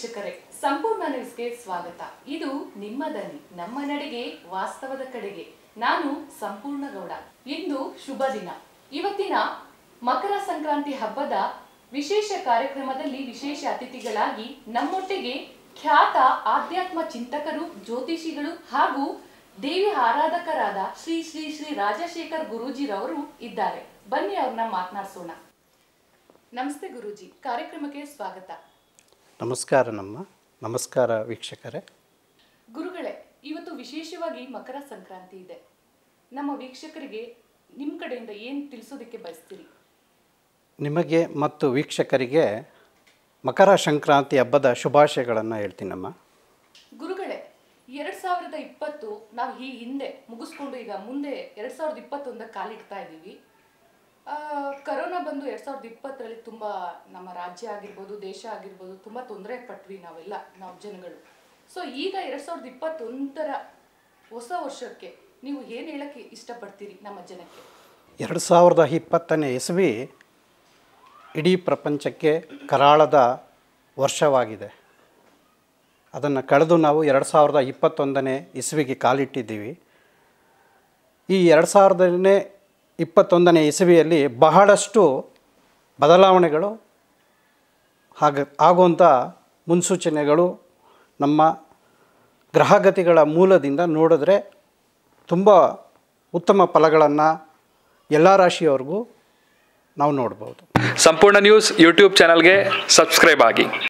ವೀಕ್ಷಕರೇ ಸಂಪೂರ್ಣ ನ್ಯೂಸ್ಗೆ ಸ್ವಾಗತ ಇದು ನಿಮ್ಮ ದನಿ ನಮ್ಮ ನಡೆಗೆ ವಾಸ್ತವದ ಕಡೆಗೆ ನಾನು ಸಂಪೂರ್ಣ ಗೌಡ ಇಂದು ಶುಭ ದಿನ ಇವತ್ತಿನ ಮಕರ ಸಂಕ್ರಾಂತಿ ಹಬ್ಬದ ವಿಶೇಷ ಕಾರ್ಯಕ್ರಮದಲ್ಲಿ ವಿಶೇಷ ಅತಿಥಿಗಳಾಗಿ ನಮ್ಮೊಟ್ಟಿಗೆ ಖ್ಯಾತ ಆಧ್ಯಾತ್ಮ ಚಿಂತಕರು ಜ್ಯೋತಿಷಿಗಳು ಹಾಗೂ ದೇವಿ ಆರಾಧಕರಾದ ಶ್ರೀ ಶ್ರೀ ಶ್ರೀ ರಾಜಶೇಖರ್ ಗುರೂಜಿರವರು ಇದ್ದಾರೆ ಬನ್ನಿ ಅವ್ರನ್ನ ಮಾತನಾಡಿಸೋಣ ನಮಸ್ತೆ ಗುರೂಜಿ ಕಾರ್ಯಕ್ರಮಕ್ಕೆ ಸ್ವಾಗತ ನಮಸ್ಕಾರ ನಮ್ಮ ನಮಸ್ಕಾರ ವೀಕ್ಷಕರೇ ಗುರುಗಳೇ ಇವತ್ತು ವಿಶೇಷವಾಗಿ ಮಕರ ಸಂಕ್ರಾಂತಿ ಇದೆ ನಮ್ಮ ವೀಕ್ಷಕರಿಗೆ ನಿಮ್ಮ ಕಡೆಯಿಂದ ಏನು ತಿಳಿಸೋದಕ್ಕೆ ಬಯಸ್ತೀರಿ ನಿಮಗೆ ಮತ್ತು ವೀಕ್ಷಕರಿಗೆ ಮಕರ ಸಂಕ್ರಾಂತಿ ಹಬ್ಬದ ಶುಭಾಶಯಗಳನ್ನು ಹೇಳ್ತೀನಮ್ಮ ಗುರುಗಳೇ ಎರಡ್ ಸಾವಿರದ ಇಪ್ಪತ್ತು ನಾವು ಈ ಹಿಂದೆ ಮುಗಿಸ್ಕೊಂಡು ಈಗ ಮುಂದೆ ಎರಡ್ ಸಾವಿರದ ಇಪ್ಪತ್ತೊಂದಕ್ಕೆ ಕಾಲಿಡ್ತಾ ಇದ್ದೀವಿ ಆ, ಕರೋನಾ ಬಂದು ಎರಡ್ ಸಾವಿರದ ಇಪ್ಪತ್ತರಲ್ಲಿ ತುಂಬ ನಮ್ಮ ರಾಜ್ಯ ಆಗಿರ್ಬೋದು ದೇಶ ಆಗಿರ್ಬೋದು ತುಂಬ ತೊಂದರೆ ಪಟ್ವಿ ನಾವೆಲ್ಲ ನಾವು ಜನಗಳು ಸೊ ಈಗ ಎರಡ್ ಸಾವಿರದ ಇಪ್ಪತ್ತೊಂದರ ಹೊಸ ವರ್ಷಕ್ಕೆ ನೀವು ಏನು ಹೇಳಕ್ಕೆ ಇಷ್ಟಪಡ್ತೀರಿ ನಮ್ಮ ಜನಕ್ಕೆ ಎರಡು ಸಾವಿರದ ಇಪ್ಪತ್ತನೇ ಇಸವಿ ಇಡೀ ಪ್ರಪಂಚಕ್ಕೆ ಕರಾಳದ ವರ್ಷವಾಗಿದೆ ಅದನ್ನು ಕಳೆದು ನಾವು ಎರಡು ಸಾವಿರದ ಇಪ್ಪತ್ತೊಂದನೇ ಇಸವಿಗೆ ಕಾಲಿಟ್ಟಿದ್ದೀವಿ ಈ ಎರಡು ಸಾವಿರದನೇ ಇಪ್ಪತ್ತೊಂದನೇ ಇಸವಿಯಲ್ಲಿ ಬಹಳಷ್ಟು ಬದಲಾವಣೆಗಳು ಹಾಗ ಆಗುವಂಥ ಮುನ್ಸೂಚನೆಗಳು ನಮ್ಮ ಗ್ರಹಗತಿಗಳ ಮೂಲದಿಂದ ನೋಡಿದ್ರೆ ತುಂಬ ಉತ್ತಮ ಫಲಗಳನ್ನು ಎಲ್ಲ ರಾಶಿಯವ್ರಿಗೂ ನಾವು ನೋಡ್ಬೋದು ಸಂಪೂರ್ಣ ನ್ಯೂಸ್ ಯೂಟ್ಯೂಬ್ ಚಾನಲ್ಗೆ ಸಬ್ಸ್ಕ್ರೈಬ್ ಆಗಿ